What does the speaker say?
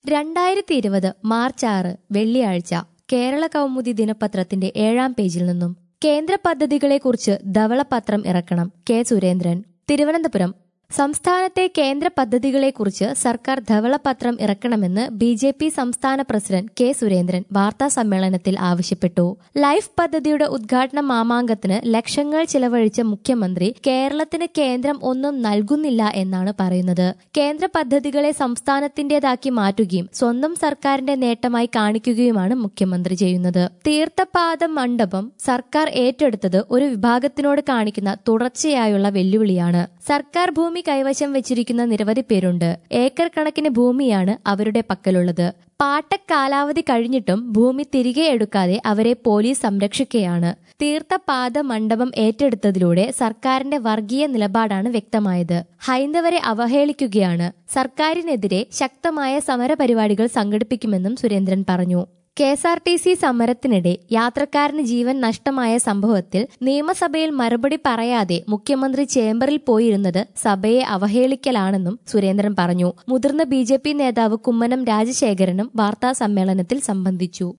രണ്ടായിരത്തി ഇരുപത് മാർച്ച് ആറ് വെള്ളിയാഴ്ച കേരള കൗമുദി ദിനപത്രത്തിന്റെ ഏഴാം പേജിൽ നിന്നും കേന്ദ്ര പദ്ധതികളെക്കുറിച്ച് ധവളപത്രം ഇറക്കണം കെ സുരേന്ദ്രൻ തിരുവനന്തപുരം സംസ്ഥാനത്തെ കേന്ദ്ര പദ്ധതികളെക്കുറിച്ച് സർക്കാർ ധവളപത്രം ഇറക്കണമെന്ന് ബി ജെ പി സംസ്ഥാന പ്രസിഡന്റ് കെ സുരേന്ദ്രൻ വാർത്താ സമ്മേളനത്തിൽ ആവശ്യപ്പെട്ടു ലൈഫ് പദ്ധതിയുടെ ഉദ്ഘാടന മാമാങ്കത്തിന് ലക്ഷങ്ങൾ ചിലവഴിച്ച മുഖ്യമന്ത്രി കേരളത്തിന് കേന്ദ്രം ഒന്നും നൽകുന്നില്ല എന്നാണ് പറയുന്നത് കേന്ദ്ര പദ്ധതികളെ സംസ്ഥാനത്തിന്റേതാക്കി മാറ്റുകയും സ്വന്തം സർക്കാരിന്റെ നേട്ടമായി കാണിക്കുകയുമാണ് മുഖ്യമന്ത്രി ചെയ്യുന്നത് തീർത്ഥപാദ മണ്ഡപം സർക്കാർ ഏറ്റെടുത്തത് ഒരു വിഭാഗത്തിനോട് കാണിക്കുന്ന തുടർച്ചയായുള്ള വെല്ലുവിളിയാണ് സർക്കാർ ഭൂമി കൈവശം വെച്ചിരിക്കുന്ന നിരവധി പേരുണ്ട് ഏക്കർ കണക്കിന് ഭൂമിയാണ് അവരുടെ പക്കലുള്ളത് പാട്ടക്കാലാവധി കഴിഞ്ഞിട്ടും ഭൂമി തിരികെ എടുക്കാതെ അവരെ പോലീസ് സംരക്ഷിക്കുകയാണ് തീർത്ഥപാദ മണ്ഡപം ഏറ്റെടുത്തതിലൂടെ സർക്കാരിന്റെ വർഗീയ നിലപാടാണ് വ്യക്തമായത് ഹൈന്ദവരെ അവഹേളിക്കുകയാണ് സർക്കാരിനെതിരെ ശക്തമായ സമരപരിപാടികൾ സംഘടിപ്പിക്കുമെന്നും സുരേന്ദ്രൻ പറഞ്ഞു K S R T C സമരത്തിനിടെ യാത്രക്കാരന് ജീവൻ നഷ്ടമായ സംഭവത്തിൽ നിയമസഭയിൽ മറുപടി പറയാതെ മുഖ്യമന്ത്രി ചേംബറിൽ പോയിരുന്നത് സഭയെ അവഹേളിക്കലാണെന്നും സുരേന്ദ്രൻ പറഞ്ഞു മുതിർന്ന ബി നേതാവ് കുമ്മനം രാജശേഖരനും വാർത്താ സമ്മേളനത്തിൽ സംബന്ധിച്ചു